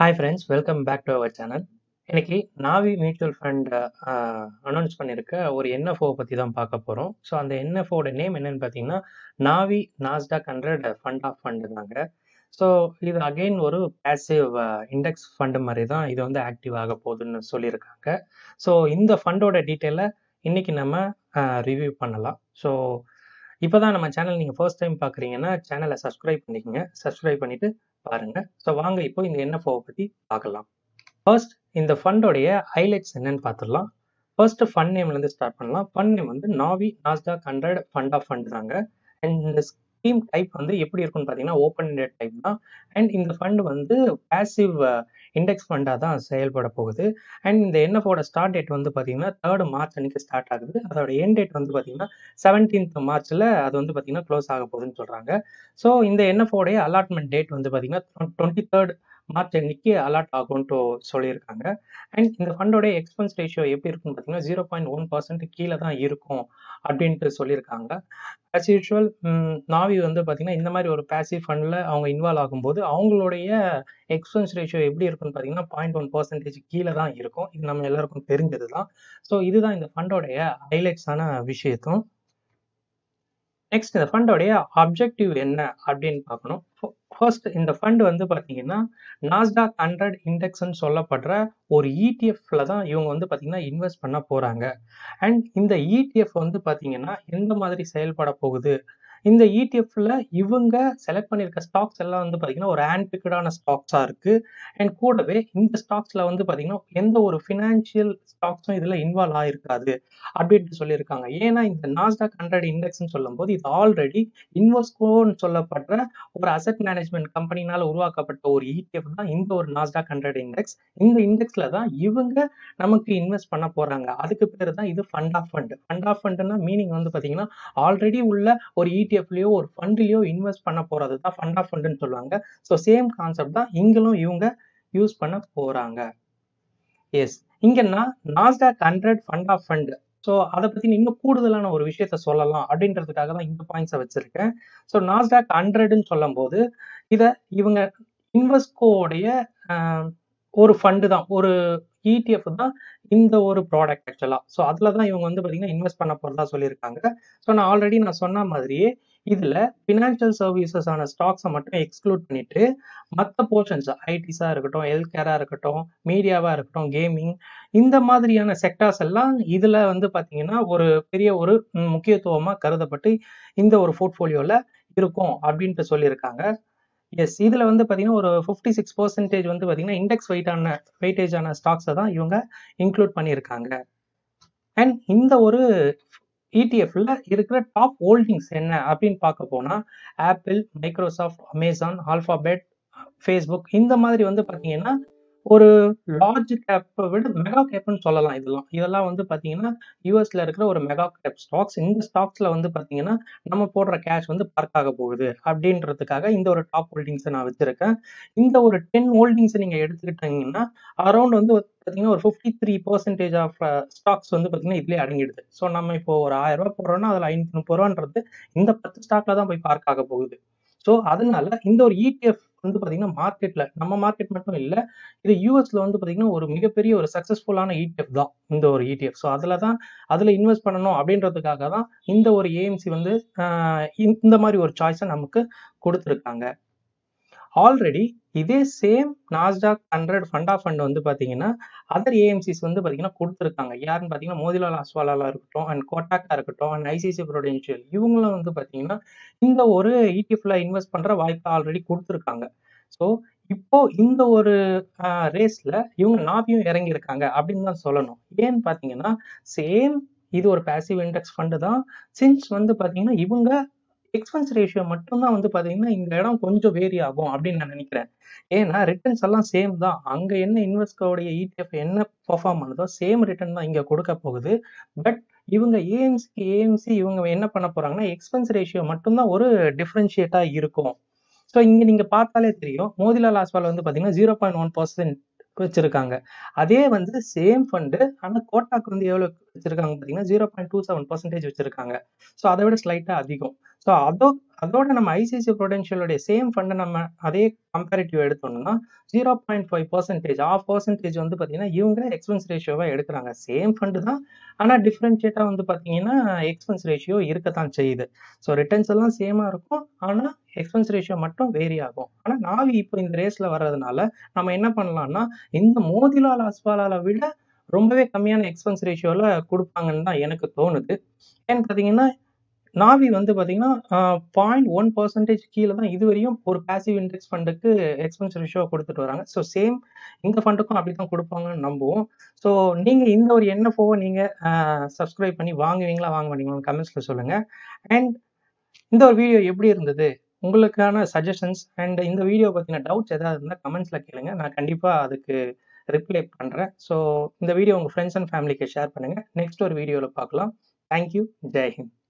hi friends welcome back to our channel இன்னைக்கு Navi mutual fund announce பண்ணியிருக்க ஒரு NFO பற்றி தான் பார்க்க போகிறோம் ஸோ அந்த என்எஃப்ஓட நேம் என்னன்னு பார்த்தீங்கன்னா Navi Nasdaq hundred fund of fund தாங்க ஸோ இது அகெயின் ஒரு பேசிவ் இண்டெக்ஸ் ஃபண்டு மாதிரி தான் இது வந்து ஆக்டிவ் ஆக போகுதுன்னு சொல்லியிருக்காங்க ஸோ இந்த ஃபண்டோட டீட்டெயிலை இன்னைக்கு நம்ம ரிவ்யூ பண்ணலாம் ஸோ இப்போ தான் நம்ம சேனல் நீங்கள் ஃபர்ஸ்ட் டைம் பார்க்குறீங்கன்னா சேனலை சப்ஸ்கிரைப் பண்ணிக்கோங்க சப்ஸ்கிரைப் பண்ணிட்டு பாருங்க ஸோ வாங்க இப்போ இந்த என்எஃப்ஓ பற்றி பார்க்கலாம் ஃபர்ஸ்ட் இந்த ஃபண்டோடைய ஹைலைட்ஸ் என்னன்னு பார்த்துடலாம் ஃபர்ஸ்ட் ஃபண்ட் நேம்லேருந்து ஸ்டார்ட் பண்ணலாம் ஃபண்ட் நேம் வந்து Navi Nasdaq hundred fund of fund தாங்க அண்ட் இந்த ஸ்கீம் டைப் வந்து எப்படி இருக்குன்னு பார்த்தீங்கன்னா ஓப்பன் எண்டட் டைப் தான் அண்ட் இந்த ஃபண்ட் வந்து பேசிவ் இண்டெக்ஸ் ஃபண்டாக தான் செயல்பட போகுது அண்ட் இந்த என்எஃபோட ஸ்டார்ட் டேட் வந்து பார்த்தீங்கன்னா தேர்ட் மார்ச் அன்னைக்கு ஸ்டார்ட் ஆகுது அதோட என் டேட் வந்து பார்த்தீங்கன்னா செவன்டீன்த் மார்ச்சில் அது வந்து பார்த்தீங்கன்னா க்ளோஸ் ஆக போகுதுன்னு சொல்கிறாங்க ஸோ இந்த என்எஃபோடைய அலாட்மெண்ட் டேட் வந்து பார்த்தீங்கன்னா டுவெண்ட்டி தேர்ட் மார்ச் அன்னைக்கு அலாட் ஆகும்ட்டு சொல்லியிருக்காங்க அண்ட் இந்த ஃபண்டோட எக்ஸ்பென்ஸ் ரேஷியோ எப்படி இருக்குன்னு பார்த்தீங்கன்னா ஜீரோ பாயிண்ட் ஒன் பர்சன்ட் கீழே தான் இருக்கும் அப்படின்ட்டு சொல்லியிருக்காங்க ஆஸ் யூஷுவல் நாவி வந்து பார்த்தீங்கன்னா இந்த மாதிரி ஒரு பேசிவ் ஃபண்டில் அவங்க இன்வால்வ் ஆகும்போது அவங்களுடைய எக்ஸ்பென்ஸ் ரேஷியோ எப்படி இருக்குன்னு பார்த்தீங்கன்னா பாயிண்ட் ஒன் பர்சன்டேஜ் கீழே தான் இருக்கும் இது நம்ம எல்லாருக்கும் தெரிஞ்சது தான் ஸோ இதுதான் இந்த ஃபண்டோடைய ஹைலைட்ஸான விஷயத்தும் நெக்ஸ்ட் இந்த ஃபண்டோடைய அப்ஜெக்டிவ் என்ன அப்படின்னு பார்க்கணும் ஃபர்ஸ்ட் இந்த ஃபண்ட் வந்து பார்த்தீங்கன்னா நாஸ்டாக் ஹண்ட்ரட் இண்டெக்ஸ்ன்னு சொல்லப்படுற ஒரு இடிஎஃப்ல தான் இவங்க வந்து பார்த்தீங்கன்னா இன்வெஸ்ட் பண்ண போறாங்க அண்ட் இந்த இடிஎஃப் வந்து பார்த்தீங்கன்னா எந்த மாதிரி செயல்பட போகுது இந்த இடிஎஃப்ல இவங்க செலக்ட் பண்ணியிருக்க ஸ்டாக்ஸ் எல்லாம் வந்து பார்த்தீங்கன்னா ஒரு ஹேண்ட்பிக்கடான ஸ்டாக்ஸாக இருக்கு அண்ட் கூடவே இந்த ஸ்டாக்ஸ்ல வந்து பார்த்தீங்கன்னா எந்த ஒரு ஃபினான்ஷியல் ஸ்டாக்ஸும் இதில் இன்வால்வ் ஆயிருக்காது அப்படின்னு சொல்லியிருக்காங்க ஏன்னா இந்த நாஸ்டாக் ஹண்ட்ரட் இண்டெக்ஸ்னு சொல்லும்போது இது ஆல்ரெடி இன்வெஸ்கோன்னு சொல்லப்படுற ஒரு அசட் மேனேஜ்மெண்ட் கம்பெனினால உருவாக்கப்பட்ட ஒரு இடிஎஃப் தான் இந்த ஒரு நாஸ்டாக் ஹண்ட்ரட் இண்டெக்ஸ் இந்த இண்டெக்ஸ்ல தான் இவங்க நமக்கு இன்வெஸ்ட் பண்ண போறாங்க அதுக்கு பேர் தான் இது fund of fund fund of ஃபண்ட்னா மீனிங் வந்து பார்த்தீங்கன்னா ஆல்ரெடி உள்ள ஒரு இடிஎஃப்லயோ ஒரு ஃபண்ட்லயோ இன்வெஸ்ட் பண்ண போறது தான் ஃபண்ட் ஆஃப் ஃபண்டுன்னு சொல்லுவாங்க ஸோ சேம் கான்செப்ட் தான் இங்களும் இவங்க யூஸ் பண்ண போறாங்க எஸ் இங்கன்னா Nasdaq hundred fund of fund so அதை பத்தி இன்னும் கூடுதலான ஒரு விஷயத்த சொல்லலாம் அப்படின்றதுக்காக தான் இந்த பாயிண்ட்ஸை வச்சிருக்கேன் ஸோ நாஸ்டாக் ஹண்ட்ரட்னு சொல்லும் போது இதை இவங்க இன்வெஸ்கோடைய ஒரு ஃபண்டு தான் ஒரு இடிஎஃப் தான் இந்த ஒரு ப்ராடக்ட் ஆக்சுவலாக ஸோ அதில் தான் இவங்க வந்து பார்த்தீங்கன்னா இன்வெஸ்ட் பண்ண போகிறதா சொல்லியிருக்காங்க ஸோ நான் ஆல்ரெடி நான் சொன்ன மாதிரியே இதில் ஃபினான்ஷியல் சர்வீசஸான ஸ்டாக்ஸை மட்டும் எக்ஸ்க்ளூட் பண்ணிட்டு மற்ற போர்ஷன்ஸ் ஐடிஸாக இருக்கட்டும் ஹெல்த் கேராக இருக்கட்டும் மீடியாவாக இருக்கட்டும் கேமிங் இந்த மாதிரியான செக்டார்ஸ் எல்லாம் இதில் வந்து பார்த்தீங்கன்னா ஒரு பெரிய ஒரு முக்கியத்துவமாக கருதப்பட்டு இந்த ஒரு போர்ட்ஃபோலியோவில் இருக்கும் அப்படின்ட்டு சொல்லியிருக்காங்க எஸ் இதில் வந்து பார்த்தீங்கன்னா ஒரு ஃபிஃப்டி சிக்ஸ் பர்சன்டேஜ் வந்து பார்த்தீங்கன்னா இண்டெக்ஸ் வெயிட்டான வெயிட்டேஜான ஸ்டாக்ஸை தான் இவங்க இன்க்ளூட் பண்ணியிருக்காங்க அண்ட் இந்த ஒரு இடிஎஃப்ல இருக்கிற டாப் ஹோல்டிங்ஸ் என்ன அப்படின்னு பார்க்க போனா Apple Microsoft Amazon Alphabet Facebook இந்த மாதிரி வந்து பார்த்தீங்கன்னா ஒரு லார்ஜ் கேப்பை விட மெகா கேப்னு சொல்லலாம் இதெல்லாம் இதெல்லாம் வந்து பார்த்தீங்கன்னா யூஎஸ்ல இருக்கிற ஒரு மெகா கேப் ஸ்டாக்ஸ் இந்த ஸ்டாக்ஸ்ல வந்து பார்த்தீங்கன்னா நம்ம போடுற கேஷ் வந்து பார்க் ஆக போகுது அப்படின்றதுக்காக இந்த ஒரு டாப் ஹோல்டிங்ஸை நான் வச்சிருக்கேன் இந்த ஒரு டென் ஹோல்டிங்ஸை நீங்க எடுத்துக்கிட்டீங்கன்னா அரௌண்ட் வந்து பார்த்தீங்கன்னா ஒரு fifty three percentage of stocks வந்து பார்த்தீங்கன்னா இதுலேயே அடங்கிடுது ஸோ நம்ம இப்போ ஒரு ஆயிரம் ரூபாய் போடுறோம்னா அதில் ஐநூத்தி முப்பது ரூபான்றது இந்த பத்து ஸ்டாக்ல தான் போய் பார்க் ஆக போகுது ஸோ அதனால இந்த ஒரு இடிஎஃப் வந்து பார்த்தீங்கன்னா மார்க்கெட்ல நம்ம மார்க்கெட் மட்டும் இல்லை இது யூஎஸ்ல வந்து பார்த்தீங்கன்னா ஒரு மிகப்பெரிய ஒரு சக்சஸ்ஃபுல்லான இடிஎஃப் தான் இந்த ஒரு இடிஎஃப் ஸோ அதில் தான் அதில் இன்வெஸ்ட் பண்ணணும் அப்படின்றதுக்காக தான் இந்த ஒரு ஏஎம்சி வந்து இந்த மாதிரி ஒரு சாய்ஸை நமக்கு கொடுத்துருக்காங்க ஆல்ரெடி இதே same Nasdaq hundred fund of fund வந்து பார்த்தீங்கன்னா அதர் ஏஎம்சிஸ் வந்து பார்த்தீங்கன்னா கொடுத்துருக்காங்க யாருன்னு பார்த்தீங்கன்னா மோதிலால் அஸ்வாலாலா இருக்கட்டும் அண்ட் கோட்டாக்கா இருக்கட்டும் அண்ட் ஐசிசி ப்ரொடென்ஷியல் இவங்களும் வந்து பார்த்தீங்கன்னா இந்த ஒரு இடிஎஃப்ல இன்வெஸ்ட் பண்ணுற வாய்ப்பை ஆல்ரெடி கொடுத்துருக்காங்க ஸோ இப்போ இந்த ஒரு ரேஸ்ல இவங்க நாவியும் இறங்கியிருக்காங்க அப்படின்னு தான் சொல்லணும் ஏன்னு பார்த்தீங்கன்னா சேம் இது ஒரு பேசிவ் இண்டெக்ஸ் ஃபண்டு தான் சின்ஸ் வந்து பார்த்தீங்கன்னா இவங்க எக்ஸ்பென்ஸ் ரேஷியோ மட்டும்தான் வந்து பார்த்தீங்கன்னா இந்த இடம் கொஞ்சம் வேரி ஆகும் அப்படின்னு நான் நினைக்கிறேன் ஏன்னா ரிட்டர்ன்ஸ் எல்லாம் சேம் தான் அங்கே என்ன இன்வெஸ்டோடைய இடிஎஃப் என்ன பெர்ஃபார்ம் பண்ணுதோ சேம் ரிட்டர்ன் தான் இங்கே கொடுக்க போகுது பட் இவங்க ஏஎம்சிக்கு ஏஎம்சி இவங்க என்ன பண்ண போறாங்கன்னா எக்ஸ்பென்ஸ் ரேஷியோ மட்டும்தான் ஒரு டிஃப்ரென்ஷியேட்டா இருக்கும் ஸோ இங்கே நீங்க பார்த்தாலே தெரியும் மோதிலால் ஆஸ்வால் வந்து பார்த்தீங்கன்னா ஜீரோ பாயிண்ட் ஒன் பர்சன்ட் வச்சிருக்காங்க அதே வந்து சேம் ஃபண்டு ஆனால் கோட்டாக்கு வந்து எவ்வளோ வச்சிருக்காங்க பார்த்தீங்கன்னா zero point two seven percentage வச்சிருக்காங்க ஸோ அதை விட ஸ்லைட்டாக அதிகம் ஸோ அதோ அதோட நம்ம ஐசிஐசிஐ ப்ரொடென்ஷியலுடைய சேம் ஃபண்டை நம்ம அதே கம்பேரிட்டிவ் எடுத்தோம்னா zero point five percentage of percentage வந்து பார்த்தீங்கன்னா இவங்க எக்ஸ்பென்ஸ் ரேஷியோவாக எடுக்கிறாங்க சேம் ஃபண்டு தான் ஆனால் டிஃப்ரென்ஷியேட்டாக வந்து பார்த்தீங்கன்னா எக்ஸ்பென்ஸ் ரேஷியோ இருக்கத்தான் செய்யுது ஸோ ரிட்டர்ன்ஸ் எல்லாம் சேமாக இருக்கும் ஆனால் எக்ஸ்பென்ஸ் ரேஷியோ மட்டும் வேரி ஆகும் ஆனால் நாவி இப்போ இந்த ரேஸில் வர்றதுனால நம்ம என்ன பண்ணலாம்னா இந்த மோதிலால் அஸ்வாலால விட ரொம்பவே கம்மியான எக்ஸ்பென்ஸ் ரேஷியோவில் கொடுப்பாங்கன்னு தான் எனக்கு தோணுது ஏன்னு பார்த்தீங்கன்னா நாவி வந்து பார்த்தீங்கன்னா பாயிண்ட் ஒன் பர்சன்டேஜ் கீழே தான் இதுவரையும் ஒரு பேசிவ் இண்டெக்ஸ் ஃபண்டுக்கு எக்ஸ்பென்ஸ் ரேஷியோ கொடுத்துட்டு வராங்க ஸோ சேம் இந்த ஃபண்டுக்கும் அப்படி தான் கொடுப்பாங்கன்னு நம்புவோம் ஸோ நீங்கள் இந்த ஒரு என்எஃப்ஓவை நீங்கள் சப்ஸ்கிரைப் பண்ணி வாங்குவீங்களா வாங்க மாட்டீங்களா கமெண்ட்ஸில் சொல்லுங்கள் அண்ட் இந்த ஒரு வீடியோ எப்படி இருந்தது உங்களுக்கான சஜஷன்ஸ் அண்ட் இந்த வீடியோ பற்றின டவுட்ஸ் ஏதாவது இருந்தால் கமெண்ட்ஸில் கேளுங்க நான் கண்டிப்பாக அதுக்கு ரிப்ளை பண்ணுறேன் ஸோ இந்த வீடியோ உங்கள் ஃப்ரெண்ட்ஸ் அண்ட் ஃபேமிலிக்கு ஷேர் பண்ணுங்கள் நெக்ஸ்ட் ஒரு வீடியோவில் பார்க்கலாம் தேங்க்யூ ஜெய் ஹிந்த்